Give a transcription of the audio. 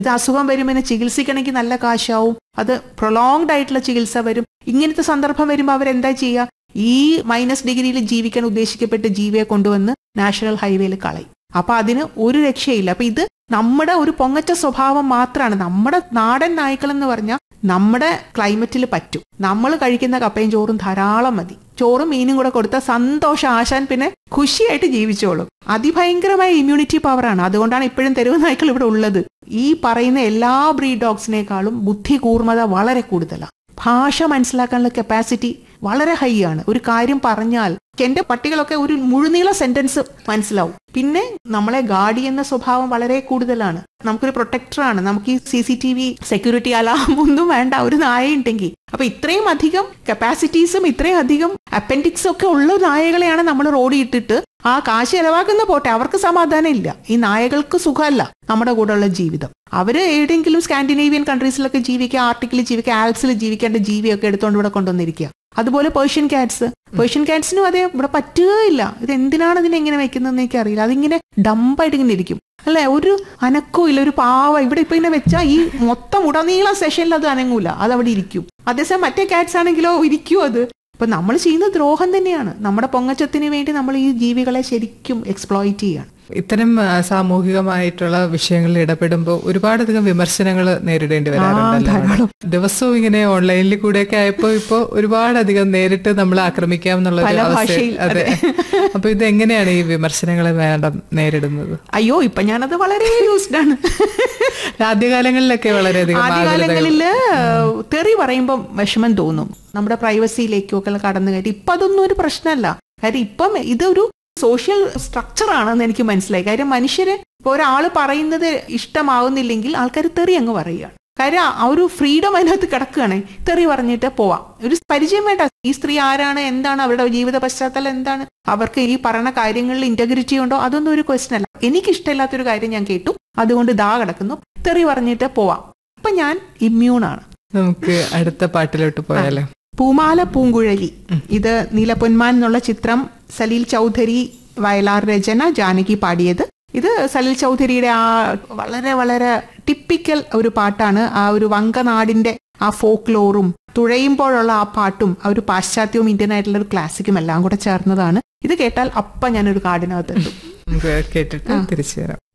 ഇത് അസുഖം വരുമ്പോൾ ചികിത്സിക്കണമെങ്കിൽ നല്ല കാശാവും അത് പ്രൊലോങ്ഡ് ആയിട്ടുള്ള ചികിത്സ വരും ഇങ്ങനത്തെ സന്ദർഭം വരുമ്പോൾ അവരെന്താ ചെയ്യുക ഈ മൈനസ് ഡിഗ്രിയിൽ ജീവിക്കാൻ ഉദ്ദേശിക്കപ്പെട്ട ജീവിയെ കൊണ്ടുവന്ന് നാഷണൽ ഹൈവേയിൽ കളയും അപ്പൊ അതിന് ഒരു രക്ഷയില്ല അപ്പൊ ഇത് നമ്മുടെ ഒരു പൊങ്ങച്ച സ്വഭാവം മാത്രമാണ് നമ്മുടെ നാടൻ നായ്ക്കൾ എന്ന് പറഞ്ഞാൽ നമ്മുടെ ക്ലൈമറ്റിൽ പറ്റും നമ്മൾ കഴിക്കുന്ന കപ്പയും ചോറും ധാരാളം മതി ചോറും മീനും കൂടെ കൊടുത്താൽ സന്തോഷം ആശാൻ പിന്നെ ഖുഷിയായിട്ട് ജീവിച്ചോളും അതിഭയങ്കരമായ ഇമ്മ്യൂണിറ്റി പവറാണ് അതുകൊണ്ടാണ് ഇപ്പോഴും തെരുവ് നായ്ക്കൾ ഇവിടെ ഉള്ളത് ഈ പറയുന്ന എല്ലാ ബ്രീഡ് ഡോഗ്സിനേക്കാളും ബുദ്ധി കൂർമ്മത വളരെ കൂടുതലാണ് ഭാഷ മനസ്സിലാക്കാനുള്ള കപ്പാസിറ്റി വളരെ ഹൈ ആണ് ഒരു കാര്യം പറഞ്ഞാൽ എന്റെ പട്ടികളൊക്കെ ഒരു മുഴുനീള സെന്റൻസ് മനസ്സിലാവും പിന്നെ നമ്മളെ ഗാർഡ് ചെയ്യുന്ന സ്വഭാവം വളരെ കൂടുതലാണ് നമുക്കൊരു പ്രൊട്ടക്ടറാണ് നമുക്ക് ഈ C C T V security alarm ഒന്നും വേണ്ട ഒരു നായ ഉണ്ടെങ്കിൽ അപ്പൊ ഇത്രയും അധികം കപ്പാസിറ്റീസും ഇത്രയും അധികം അപ്പൻഡിക്സും ഒക്കെ ഉള്ള നായകളെയാണ് നമ്മൾ റോഡിൽ ഇട്ടിട്ട് ആ കാശ് ചെലവാക്കുന്ന പോട്ടെ അവർക്ക് സമാധാനം ഇല്ല ഈ നായകൾക്ക് സുഖമല്ല നമ്മുടെ കൂടെയുള്ള ജീവിതം അവര് ഏതെങ്കിലും സ്കാൻഡിനേവിയൻ കൺട്രീസിലൊക്കെ ജീവിക്കുക ആർട്ടിക്കിൽ ജീവിക്കുക ആൽപ്സിൽ ജീവിക്കേണ്ട ജീവിയൊക്കെ എടുത്തുകൊണ്ട് ഇവിടെ കൊണ്ടുവന്നിരിക്കുക അതുപോലെ പേർഷ്യൻ കാറ്റ്സ് പേർഷ്യൻ കാറ്റ്സിനും അതേ ഇവിടെ പറ്റുകയില്ല ഇത് എന്തിനാണ് ഇതിനെ ഇങ്ങനെ വെക്കുന്നതെന്ന് എനിക്ക് അറിയില്ല അതിങ്ങനെ ഡമ്പായിട്ട് ഇങ്ങനെ ഇരിക്കും അല്ലെ ഒരു അനക്കവും ഇല്ല ഒരു പാവ ഇവിടെ ഇപ്പൊ ഇങ്ങനെ വെച്ചാൽ ഈ മൊത്തം ഉടനീളം സെഷനിൽ അത് അനങ്ങൂല അത് അവിടെ ഇരിക്കും അതേസമയം മറ്റേ കാറ്റ്സ് ആണെങ്കിലോ ഇരിക്കും അത് അപ്പൊ നമ്മൾ ചെയ്യുന്ന ദ്രോഹം തന്നെയാണ് നമ്മുടെ പൊങ്ങച്ചത്തിന് വേണ്ടി നമ്മൾ ഈ ജീവികളെ ശരിക്കും എക്സ്പ്ലോയിറ്റ് ചെയ്യാണ് ഇത്തരം ആ, സാമൂഹികമായിട്ടുള്ള വിഷയങ്ങളിൽ ഇടപെടുമ്പോൾ ഒരുപാടധികം വിമർശനങ്ങൾ നേരിടേണ്ടി വരാറുണ്ടല്ലോ ധാരാളം. ദിവസവും ഇങ്ങനെ ഓൺലൈനിൽ കൂടെയൊക്കെ ആയപ്പോ ഇപ്പൊ ഒരുപാടധികം നേരിട്ട് നമ്മൾ ആക്രമിക്കാം എന്നുള്ള ഒരു പല അവസ്ഥ ഭാഷയിൽ, അതെ അപ്പൊ ഇത് എങ്ങനെയാണ് ഈ വിമർശനങ്ങളെ മാഡം നേരിടുന്നത് അയ്യോ ഇപ്പൊ ഞാനത് വളരെ യൂസ്ഡ് ആണ് ആദ്യകാലങ്ങളിലൊക്കെ വളരെയധികം ആകുലതകൾ ആദ്യകാലങ്ങളില് തെറി പറയുമ്പോൾ വിഷമം തോന്നും നമ്മുടെ പ്രൈവസിയിലേക്കും ഒക്കെ കടന്നു കയറ്റി ഇപ്പൊ അതൊന്നും ഒരു പ്രശ്നമല്ല കാര്യം ഇപ്പം ഇതൊരു സോഷ്യൽ സ്ട്രക്ചർ ആണെന്ന് എനിക്ക് മനസ്സിലായി കാര്യം മനുഷ്യര് ഇപ്പൊ ഒരാൾ പറയുന്നത് ഇഷ്ടമാവുന്നില്ലെങ്കിൽ ആൾക്കാർ തെറി അങ്ങ് പറയുകയാണ് കാര്യം ആ ഒരു ഫ്രീഡം അതിനകത്ത് കിടക്കുകയാണ് തെറി പറഞ്ഞിട്ട് പോവാം ഒരു പരിചയം വേണ്ട ഈ സ്ത്രീ ആരാണ് എന്താണ് അവരുടെ ജീവിത പശ്ചാത്തലം എന്താണ് അവർക്ക് ഈ പറയുന്ന കാര്യങ്ങളിൽ ഇന്റഗ്രിറ്റി ഉണ്ടോ അതൊന്നും ഒരു ക്വസ്റ്റൻ അല്ല എനിക്ക് ഇഷ്ടമില്ലാത്തൊരു കാര്യം ഞാൻ കേട്ടു അതുകൊണ്ട് ദാ കിടക്കുന്നു തെറി പറഞ്ഞിട്ട് പോവാം അപ്പൊ ഞാൻ ഇമ്മ്യൂണാണ് നമുക്ക് അടുത്ത പാട്ടിലോട്ട് പോയാലോ പൂമാല പൂങ്കുഴലി ഇത് നീലപ്പൊന്മാൻ എന്നുള്ള ചിത്രം സലീൽ ചൗധരി വയലാർ രചന ജാനകി പാടിയത് ഇത് സലീൽ ചൗധരിയുടെ ആ വളരെ വളരെ ടിപ്പിക്കൽ ഒരു പാട്ടാണ് ആ ഒരു വങ്കനാടിന്റെ ആ ഫോക്ക് ലോറും തുഴയുമ്പോഴുള്ള ആ പാട്ടും ആ ഒരു പാശ്ചാത്യവും ഇന്ത്യൻ ആയിട്ടുള്ള ഒരു ക്ലാസിക്കും എല്ലാം കൂടെ ചേർന്നതാണ് ഇത് കേട്ടാൽ അപ്പ ഞാനൊരു കാടിനകത്തെത്തും നമുക്ക് കേട്ടിട്ട് തിരിച്ചു വരാം